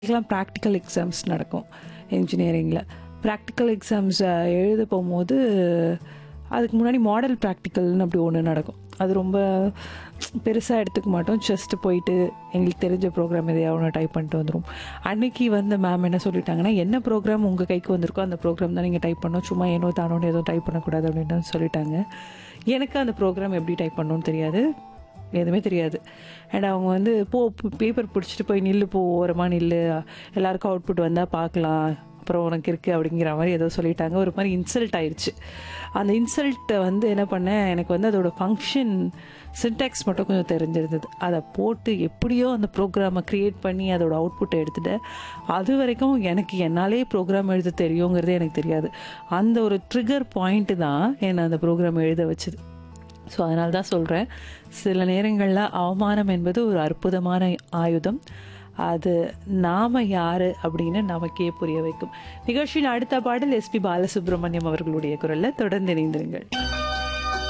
எல்லாம் practical exams நடக்கும் இன்ஜினியரிங்கில் practical exams எழுத போகும்போது அதுக்கு முன்னாடி மாடல் ப்ராக்டிக்கல்னு அப்படி ஒன்று நடக்கும் அது ரொம்ப பெருசாக எடுத்துக்க மாட்டோம் ஜஸ்ட் போயிட்டு எங்களுக்கு தெரிஞ்ச ப்ரோக்ராம் எதையாவது ஒன்று டைப் பண்ணிட்டு வந்துடும் அன்னைக்கு வந்து மேம் என்ன சொல்லிட்டாங்கன்னா என்ன ப்ரோக்ராம் உங்கள் கைக்கு வந்திருக்கோ அந்த ப்ரோக்ராம் தான் நீங்கள் டைப் பண்ணணும் சும்மா ஏனோ தானோன்னு எதுவும் டைப் பண்ணக்கூடாது அப்படின்னு சொல்லிட்டாங்க எனக்கு அந்த ப்ரோக்ராம் எப்படி டைப் பண்ணணும்னு தெரியாது எதுவுமே தெரியாது அண்ட் அவங்க வந்து போ பேப்பர் பிடிச்சிட்டு போய் நில்லு போ ஓரமாக நில்லு எல்லாருக்கும் அவுட்புட் வந்தால் பார்க்கலாம் அப்புறம் உனக்கு இருக்குது அப்படிங்கிற மாதிரி ஏதோ சொல்லிட்டாங்க ஒரு மாதிரி இன்சல்ட் ஆயிடுச்சு அந்த இன்சல்ட்டை வந்து என்ன பண்ணேன் எனக்கு வந்து அதோட ஃபங்க்ஷன் சின்டாக்ஸ் மட்டும் கொஞ்சம் தெரிஞ்சிருந்தது அதை போட்டு எப்படியோ அந்த ப்ரோக்ராமை க்ரியேட் பண்ணி அதோட அவுட்புட்டை எடுத்துட்டேன் அது வரைக்கும் எனக்கு என்னாலே ப்ரோக்ராம் எழுத தெரியுங்கிறதே எனக்கு தெரியாது அந்த ஒரு ட்ரிகர் பாயிண்ட்டு தான் என்னை அந்த ப்ரோக்ராம் எழுத வச்சுது ஸோ அதனால தான் சொல்கிறேன் சில நேரங்களில் அவமானம் என்பது ஒரு அற்புதமான ஆயுதம் அது நாம் யார் அப்படின்னு நமக்கே புரிய வைக்கும் நிகழ்ச்சியின் அடுத்த பாடல் எஸ்பி பாலசுப்ரமணியம் அவர்களுடைய குரலில் தொடர்ந்து இணைந்திருங்கள்